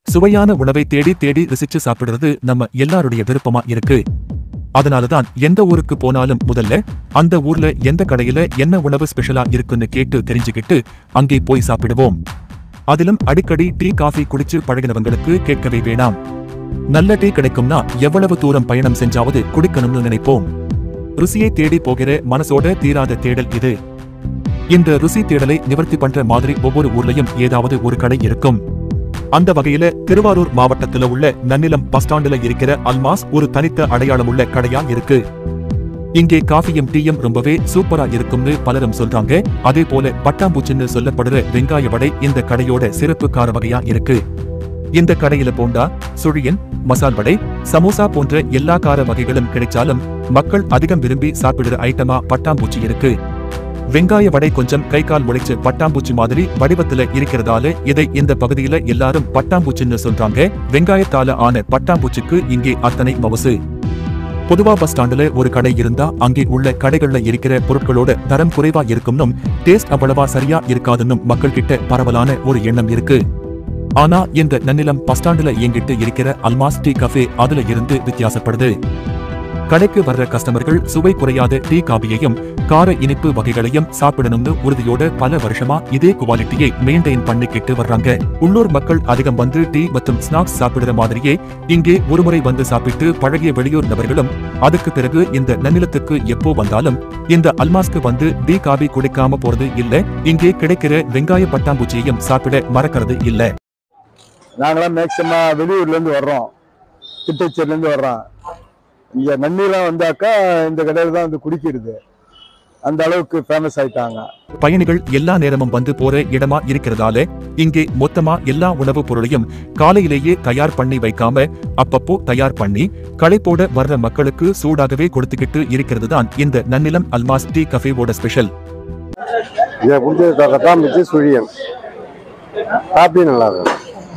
சுவையான உணவை தேடி தேடி ருசிச்சு சாப்பிடுறது நம்ம எல்லாருடைய விருப்பமா இருக்கு அதனாலதான் எந்த ஊருக்கு போனாலும் முதல்ல அந்த ஊர்ல எந்த கடையில என்ன உணவு ஸ்பெஷலா இருக்குன்னு கேட்டு தெரிஞ்சுக்கிட்டு அங்கே போய் சாப்பிடுவோம் அதிலும் அடிக்கடி டீ காஃபி குடிச்சு பழகினவங்களுக்கு கேட்கவே வேணாம் நல்ல டீ கிடைக்கும்னா எவ்வளவு தூரம் பயணம் செஞ்சாவது குடிக்கணும்னு நினைப்போம் ருசியை தேடி போகிற மனசோட தீராத தேடல் இது இந்த ருசி தேடலை நிவர்த்தி பண்ற மாதிரி ஒவ்வொரு ஊர்லயும் ஏதாவது ஒரு கடை இருக்கும் அந்த வகையில திருவாரூர் மாவட்டத்துல உள்ள நன்னிலம் பஸ் ஸ்டாண்டுல இருக்கிற அல்மாஸ் ஒரு தனித்த அடையாளம் உள்ள கடையா இருக்கு இங்கே காஃபியும் டீயும் ரொம்பவே சூப்பரா இருக்கும்னு பலரும் சொல்றாங்க அதே போல பட்டாம்பூச்சின்னு சொல்லப்படுற வெங்காய வடை இந்த கடையோட சிறப்பு கார வகையா இருக்கு இந்த கடையில போண்டா சுழியன் மசால் வடை சமோசா போன்ற எல்லா கார வகைகளும் கிடைச்சாலும் மக்கள் அதிகம் விரும்பி சாப்பிடுற ஐட்டமா பட்டாம்பூச்சி இருக்கு வெங்காய வடை கொஞ்சம் கை கால் முளைச்சு பட்டாம்பூச்சி மாதிரி வடிவத்துல இருக்கிறதால இதை இந்த பகுதியில எல்லாரும் பட்டாம்பூச்சின்னு சொல்றாங்க வெங்காயத்தால ஆன பட்டாம்பூச்சிக்கு இங்கே அத்தனை மவசு பொதுவா பஸ் ஸ்டாண்டுல ஒரு கடை இருந்தா அங்கே உள்ள கடைகள்ல இருக்கிற பொருட்களோட தரம் குறைவா இருக்கும்னும் டேஸ்ட் அவ்வளவா சரியா இருக்காதுன்னும் மக்கள் கிட்ட பரவலான ஒரு எண்ணம் இருக்கு ஆனா இந்த நன்னிலம் பஸ் ஸ்டாண்டுல இயங்கிட்டு இருக்கிற அல்மாஸ் டீ கஃபே அதுல இருந்து வித்தியாசப்படுது கடைக்கு வர்ற கஸ்டமர்கள் சுவை குறையாத டீ காபியையும் கார இனிப்பு வகைகளையும் சாப்பிடணும்னு உறுதியோட பல வருஷமா இதே குவாலிட்டியை மெயின்டைன் பண்ணிக்கிட்டு வர்றாங்க உள்ளூர் மக்கள் அதிகம் வந்து டீ மற்றும் ஸ்நாக்ஸ் சாப்பிடுற மாதிரியே இங்கே ஒருமுறை வந்து சாப்பிட்டு பழகிய வெளியூர் நபர்களும் அதுக்கு பிறகு இந்த நன்னிலத்துக்கு எப்போ வந்தாலும் இந்த அல்மாஸ்க்கு வந்து டீ காபி குடிக்காம போறது இல்ல இங்கே கிடைக்கிற வெங்காய பட்டாம்பூச்சியையும் சாப்பிட மறக்கிறது இல்ல நாங்களாம் மேக்சிமம் வெளியூர்லேருந்து வர்றோம் திட்டச்சேரிலேருந்து வர்றோம் இங்கே நன்னிலாம் வந்தாக்கா இந்த கடையில் தான் வந்து குடிக்கிறது அந்த அளவுக்கு ஃபேமஸ் ஆயிட்டாங்க பயணிகள் எல்லா நேரமும் வந்து போற இடமா இருக்கிறதால இங்கே மொத்தமா எல்லா உணவுப் பொருளையும் காலையிலேயே தயார் பண்ணி வைக்காம அப்பப்போ தயார் பண்ணி களைப்போட வர்ற மக்களுக்கு சூடாகவே கொடுத்துக்கிட்டு இருக்கிறது தான் இந்த நன்னிலம் அல்மாஸ் டீ கஃபேவோட ஸ்பெஷல் இதை பிடிச்சது கத்தாம்பிச்சு சுழியன் காப்பி நல்லா இருக்கும்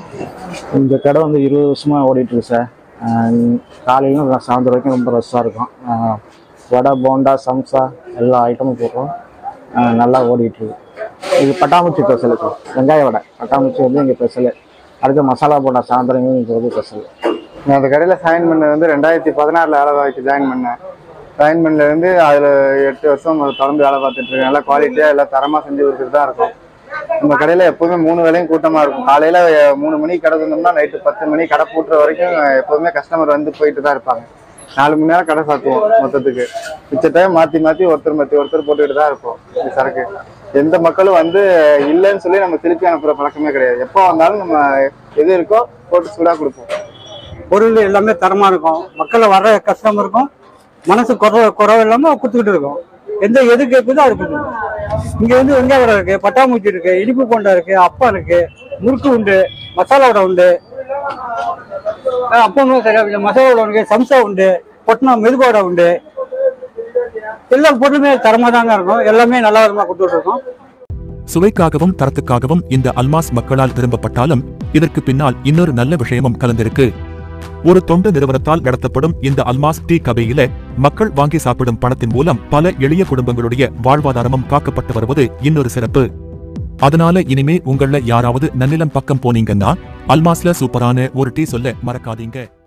இந்த கடை வந்து இருபது வருஷமா ஓடிட்டு இருக்கு சார் ஆஹ் காலையிலும் ர- சாயந்தரம் வரைக்கும் ரொம்ப ரஷ்ஷாக இருக்கும் ஆஹ் வடை போண்டா சம்சா எல்லா ஐட்டமும் போடுறோம் ஆஹ் நல்லா ஓடிட்டு இருக்கு இது பட்டாம்பூச்சி ஸ்பெஷல் சார் வெங்காய வடை பட்டாம்பூச்சி வந்து எங்கள் ஸ்பெஷலு அடுத்து மசாலா போண்டா சாயந்தரம் இங்கே வந்து ஸ்பெஷல் நான் அந்த கடையில் ஜாயின் பண்ணது வந்து ரெண்டாயிரத்தி பதினாறில் வேலை பார்க்க ஜாயின் பண்ணேன் ஜாயின் பண்ணலேருந்து அதில் எட்டு வருஷம் தொடர்ந்து வேலை பார்த்துட்டு இருக்கேன் நல்லா குவாலிட்டியாக எல்லாம் தரமாக செஞ்சு கொடுத்துட்டு தான் இருக்கும் நம்ம கடையில் எப்போதுமே மூணு வேலையும் கூட்டமாக இருக்கும் காலையில் மூணு மணிக்கு கடை திறந்தோம்னா நைட்டு பத்து மணி கடை பூட்டுற வரைக்கும் எப்போதுமே கஸ்டமர் வந்து போயிட்டு தான் இருப்பாங்க நாலு மணி நேரம் கடை சாத்துவோம் மொத்தத்துக்கு மிச்ச டைம் மாற்றி மாற்றி ஒருத்தர் மாற்றி ஒருத்தர் போட்டுக்கிட்டு தான் இருப்போம் இந்த சரக்கு எந்த மக்களும் வந்து இல்லைன்னு சொல்லி நம்ம திருப்பி அனுப்புகிற பழக்கமே கிடையாது எப்போ வந்தாலும் நம்ம எது இருக்கோ போட்டு சூடாக கொடுப்போம் பொருள் எல்லாமே தரமா இருக்கும் மக்கள் வர்ற கஸ்டமருக்கும் மனசு குறை குறவு இல்லாம கொடுத்துக்கிட்டு இருக்கோம் எந்த எது கேட்குதோ அது கொடுத்துருக்கோம் இங்க வந்து வெங்காய வடை இருக்கு பட்டாம்பூச்சி இருக்கு இனிப்பு போண்டா இருக்கு அப்பா இருக்கு முறுக்கு உண்டு மசாலா வடை உண்டு அஹ் அப்பமும் சரியா இருக்கு. மசாலா வடை உண்டு சம்சா உண்டு பொட்டனா மெதுபாடை உண்டு எல்லா பொருளுமே தரமா தாங்க இருக்கும் எல்லாமே நல்ல விதமா கொடுத்துட்டு இருக்கோம் சுவைக்காகவும் தரத்துக்காகவும் இந்த அல்மாஸ் மக்களால் விரும்பப்பட்டாலும் இதற்கு பின்னால் இன்னொரு நல்ல விஷயமும் கலந்திருக்கு ஒரு தொண்டு நிறுவனத்தால் நடத்தப்படும் இந்த அல்மாஸ் டீ கபையில மக்கள் வாங்கி சாப்பிடும் பணத்தின் மூலம் பல எளிய குடும்பங்களுடைய வாழ்வாதாரமும் காக்கப்பட்டு வருவது இன்னொரு சிறப்பு அதனால இனிமே உங்கள யாராவது நன்னிலம் பக்கம் போனீங்கன்னா அல்மாஸ்ல சூப்பரான ஒரு டீ சொல்ல மறக்காதீங்க